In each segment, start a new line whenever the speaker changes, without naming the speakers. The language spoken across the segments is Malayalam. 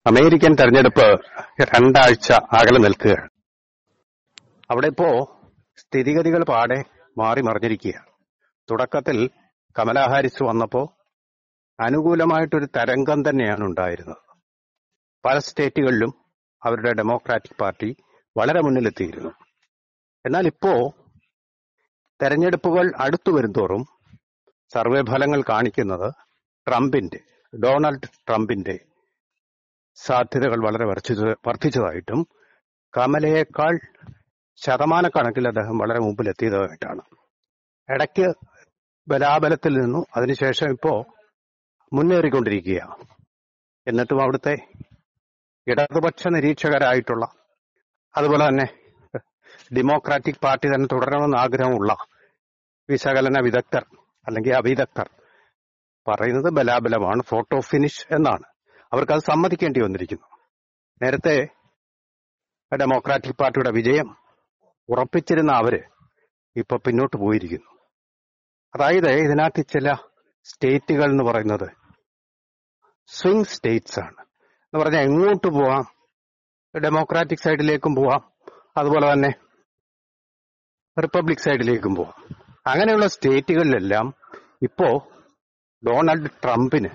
അമേരിക്കൻ തെരഞ്ഞെടുപ്പ് രണ്ടാഴ്ച അകലെ നിൽക്കുകയാണ് അവിടെ ഇപ്പോ സ്ഥിതിഗതികൾ പാടെ മാറി മറിഞ്ഞിരിക്കുകയാണ് തുടക്കത്തിൽ കമലാ ഹാരിസ് വന്നപ്പോ അനുകൂലമായിട്ടൊരു തരംഗം തന്നെയാണ് ഉണ്ടായിരുന്നത് പല സ്റ്റേറ്റുകളിലും അവരുടെ ഡെമോക്രാറ്റിക് പാർട്ടി വളരെ മുന്നിലെത്തിയിരുന്നു എന്നാൽ ഇപ്പോ തെരഞ്ഞെടുപ്പുകൾ അടുത്തു വരുംതോറും സർവേ ഫലങ്ങൾ കാണിക്കുന്നത് ട്രംപിന്റെ ഡൊണാൾഡ് ട്രംപിന്റെ സാധ്യതകൾ വളരെ വർദ്ധിച്ച വർദ്ധിച്ചതായിട്ടും കമലയേക്കാൾ ശതമാനക്കണക്കിൽ അദ്ദേഹം വളരെ മുമ്പിലെത്തിയതായിട്ടാണ് ഇടയ്ക്ക് ബലാബലത്തിൽ നിന്നു അതിനുശേഷം ഇപ്പോ മുന്നേറിക്കൊണ്ടിരിക്കുകയാണ് എന്നിട്ടും അവിടുത്തെ ഇടതുപക്ഷ നിരീക്ഷകരായിട്ടുള്ള അതുപോലെ തന്നെ ഡെമോക്രാറ്റിക് പാർട്ടി തന്നെ തുടരണമെന്ന് ആഗ്രഹമുള്ള വിശകലന വിദഗ്ധർ അല്ലെങ്കിൽ അവിദഗ്ധർ പറയുന്നത് ബലാബലമാണ് ഫോട്ടോ ഫിനിഷ് എന്നാണ് അവർക്ക് അത് സമ്മതിക്കേണ്ടി വന്നിരിക്കുന്നു നേരത്തെ ഡെമോക്രാറ്റിക് പാർട്ടിയുടെ വിജയം ഉറപ്പിച്ചിരുന്ന അവര് ഇപ്പൊ പിന്നോട്ട് പോയിരിക്കുന്നു അതായത് ഇതിനകത്ത് ചില സ്റ്റേറ്റുകൾ എന്ന് പറയുന്നത് സ്വിംഗ് സ്റ്റേറ്റ്സ് ആണ് എന്ന് പറഞ്ഞാൽ എങ്ങോട്ട് പോവാം ഡെമോക്രാറ്റിക് സൈഡിലേക്കും പോവാം അതുപോലെ തന്നെ റിപ്പബ്ലിക് സൈഡിലേക്കും പോവാം അങ്ങനെയുള്ള സ്റ്റേറ്റുകളിലെല്ലാം ഇപ്പോ ഡൊണാൾഡ് ട്രംപിന്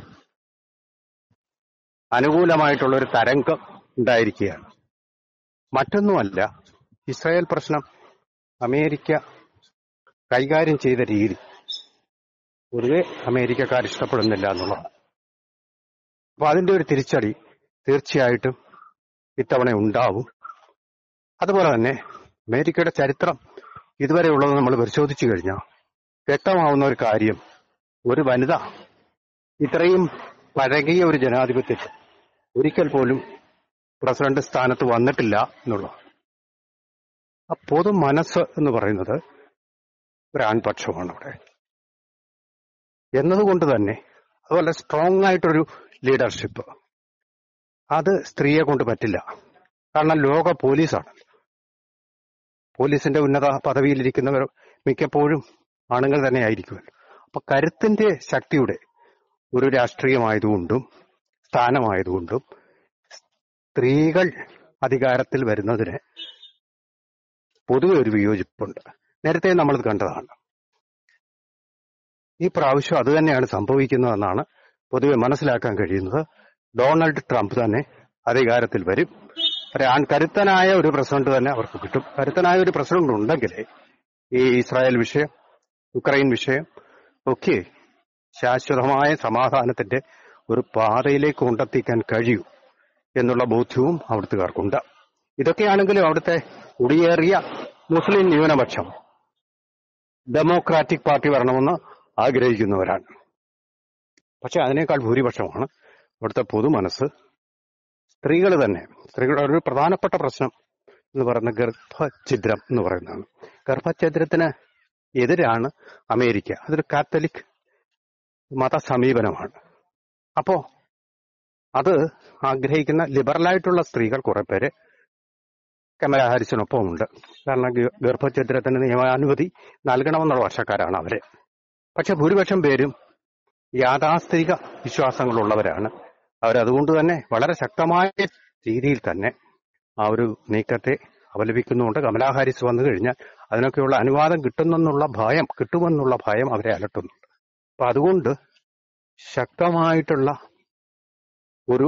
അനുകൂലമായിട്ടുള്ള ഒരു തരംഗം ഉണ്ടായിരിക്കുകയാണ് മറ്റൊന്നുമല്ല ഇസ്രായേൽ പ്രശ്നം അമേരിക്ക കൈകാര്യം ചെയ്ത രീതി പൊതുവെ അമേരിക്കക്കാർ ഇഷ്ടപ്പെടുന്നില്ല എന്നുള്ളതാണ് അപ്പൊ അതിന്റെ ഒരു തിരിച്ചടി തീർച്ചയായിട്ടും ഇത്തവണ ഉണ്ടാവും അതുപോലെ തന്നെ അമേരിക്കയുടെ ചരിത്രം ഇതുവരെ ഉള്ളത് നമ്മൾ പരിശോധിച്ചു കഴിഞ്ഞാൽ വ്യക്തമാവുന്ന ഒരു കാര്യം ഒരു വനിത ഇത്രയും പഴകിയ ഒരു ജനാധിപത്യത്തിൽ ഒരിക്കൽ പോലും പ്രസിഡന്റ് സ്ഥാനത്ത് വന്നിട്ടില്ല എന്നുള്ളത് ആ പൊതു മനസ്സ് എന്ന് പറയുന്നത് ഒരു ആൺപക്ഷമാണ് അവിടെ എന്നതുകൊണ്ട് തന്നെ അതുപോലെ സ്ട്രോങ് ആയിട്ടൊരു ലീഡർഷിപ്പ് അത് സ്ത്രീയെ കൊണ്ട് പറ്റില്ല കാരണം ലോക പോലീസാണ് പോലീസിന്റെ ഉന്നത പദവിയിലിരിക്കുന്നവർ മിക്കപ്പോഴും ആണുങ്ങൾ തന്നെ ആയിരിക്കുമല്ലോ അപ്പൊ കരുത്തിന്റെ ശക്തിയുടെ ഒരു രാഷ്ട്രീയമായതുകൊണ്ടും സ്ഥാനമായതുകൊണ്ടും സ്ത്രീകൾ അധികാരത്തിൽ വരുന്നതിന് പൊതുവെ ഒരു വിയോജിപ്പുണ്ട് നേരത്തെ നമ്മളിത് കണ്ടതാണ് ഈ പ്രാവശ്യം അത് തന്നെയാണ് സംഭവിക്കുന്നതെന്നാണ് പൊതുവെ മനസ്സിലാക്കാൻ കഴിയുന്നത് ഡൊണാൾഡ് ട്രംപ് തന്നെ അധികാരത്തിൽ വരും ഒരു ആൺ കരുത്തനായ ഒരു പ്രസിഡന്റ് തന്നെ അവർക്ക് കിട്ടും കരുത്തനായ ഒരു പ്രസിഡന്റ് ഉണ്ടെങ്കിലേ ഈ ഇസ്രായേൽ വിഷയം യുക്രൈൻ വിഷയം ഒക്കെ ശാശ്വതമായ സമാധാനത്തിന്റെ ഒരു പാതയിലേക്ക് കൊണ്ടെത്തിക്കാൻ കഴിയൂ എന്നുള്ള ബോധ്യവും അവിടുത്തുകാർക്കുണ്ട് ഇതൊക്കെയാണെങ്കിലും അവിടുത്തെ കുടിയേറിയ മുസ്ലിം ന്യൂനപക്ഷം ഡെമോക്രാറ്റിക് പാർട്ടി വരണമെന്ന് ആഗ്രഹിക്കുന്നവരാണ് പക്ഷെ അതിനേക്കാൾ ഭൂരിപക്ഷമാണ് ഇവിടുത്തെ പൊതുമനസ്സ് സ്ത്രീകൾ തന്നെ സ്ത്രീകളുടെ ഒരു പ്രധാനപ്പെട്ട പ്രശ്നം എന്ന് പറയുന്ന ഗർഭഛിദ്രം എന്ന് പറയുന്നതാണ് ഗർഭഛിദ്രത്തിന് എതിരാണ് അമേരിക്ക അതൊരു കാത്തലിക് മത സമീപനമാണ് അപ്പോ അത് ആഗ്രഹിക്കുന്ന ലിബറലായിട്ടുള്ള സ്ത്രീകൾ കുറെ പേര് കമല ഹാരിസിനൊപ്പം ഉണ്ട് കാരണം ഗ- ഗർഭഛിദ്രത്തിന് നിയമാനുമതി നൽകണമെന്നുള്ള വർഷക്കാരാണ് അവര് പക്ഷെ ഭൂരിപക്ഷം പേരും യാഥാസ്ഥിതിക വിശ്വാസങ്ങളുള്ളവരാണ് അവരതുകൊണ്ട് തന്നെ വളരെ ശക്തമായ രീതിയിൽ തന്നെ ആ ഒരു നീക്കത്തെ അപലപിക്കുന്നുണ്ട് കമലാ ഹാരിസ് വന്നു കഴിഞ്ഞാൽ അതിനൊക്കെയുള്ള അനുവാദം കിട്ടുമെന്നുള്ള ഭയം കിട്ടുമെന്നുള്ള ഭയം അവരെ അലട്ടുന്നുണ്ട് അപ്പൊ അതുകൊണ്ട് ശക്തമായിട്ടുള്ള ഒരു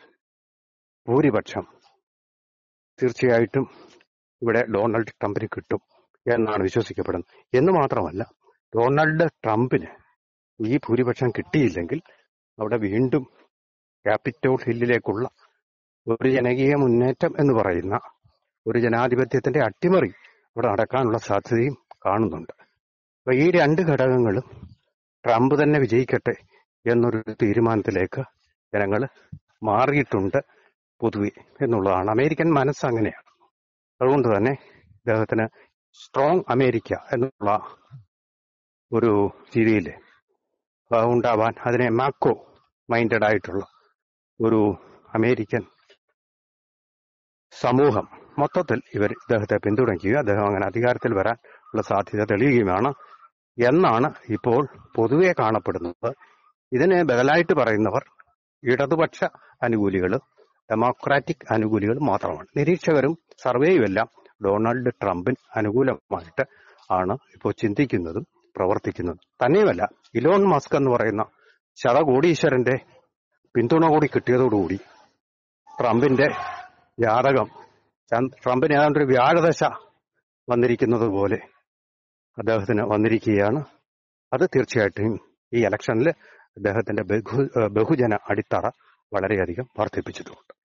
ഭൂരിപക്ഷം തീർച്ചയായിട്ടും ഇവിടെ ഡൊണാൾഡ് ട്രംപിന് കിട്ടും എന്നാണ് വിശ്വസിക്കപ്പെടുന്നത് എന്ന് മാത്രമല്ല ഡൊണാൾഡ് ട്രംപിന് ഈ ഭൂരിപക്ഷം കിട്ടിയില്ലെങ്കിൽ അവിടെ വീണ്ടും ക്യാപിറ്റോൾ ഹില്ലിലേക്കുള്ള ഒരു ജനകീയ മുന്നേറ്റം എന്ന് പറയുന്ന ഒരു ജനാധിപത്യത്തിന്റെ അട്ടിമറി ഇവിടെ നടക്കാനുള്ള സാധ്യതയും കാണുന്നുണ്ട് അപ്പൊ ഈ രണ്ട് ഘടകങ്ങളും ട്രംപ് തന്നെ വിജയിക്കട്ടെ എന്നൊരു തീരുമാനത്തിലേക്ക് ജനങ്ങൾ മാറിയിട്ടുണ്ട് പൊതുവെ എന്നുള്ളതാണ് അമേരിക്കൻ മനസ്സ് അങ്ങനെയാണ് അതുകൊണ്ട് തന്നെ ഇദ്ദേഹത്തിന് സ്ട്രോങ് അമേരിക്ക എന്നുള്ള ഒരു രീതിയിൽ ഉണ്ടാവാൻ അതിനെ മാക്കോ മൈൻഡഡ് ആയിട്ടുള്ള ഒരു അമേരിക്കൻ സമൂഹം മൊത്തത്തിൽ ഇവർ ഇദ്ദേഹത്തെ പിന്തുണയ്ക്കുകയും അദ്ദേഹം അങ്ങനെ അധികാരത്തിൽ വരാൻ ഉള്ള സാധ്യത തെളിയുകയുമാണ് എന്നാണ് ഇപ്പോൾ പൊതുവെ കാണപ്പെടുന്നത് ഇതിന് ബദലായിട്ട് പറയുന്നവർ ഇടതുപക്ഷ അനുകൂലികൾ ഡെമോക്രാറ്റിക് അനുകൂലികൾ മാത്രമാണ് നിരീക്ഷകരും സർവേയും എല്ലാം ഡൊണാൾഡ് ട്രംപിന് അനുകൂലമായിട്ട് ആണ് ഇപ്പോൾ ചിന്തിക്കുന്നതും പ്രവർത്തിക്കുന്നതും തന്നെയുമല്ല ഇലോൺ മസ്ക് എന്ന് പറയുന്ന ശതകോടീശ്വരന്റെ പിന്തുണ കൂടി കിട്ടിയതോടുകൂടി ട്രംപിന്റെ ജാതകം ചന്ദ്- ട്രംപിന് ഏതാണ്ട് ഒരു വ്യാഴദശ വന്നിരിക്കുന്നത് പോലെ അദ്ദേഹത്തിന് വന്നിരിക്കുകയാണ് അത് തീർച്ചയായിട്ടും ഈ ഇലക്ഷനിൽ അദ്ദേഹത്തിന്റെ ബഹു ബഹുജന അടിത്തറ വളരെയധികം വർദ്ധിപ്പിച്ചിട്ടുണ്ട്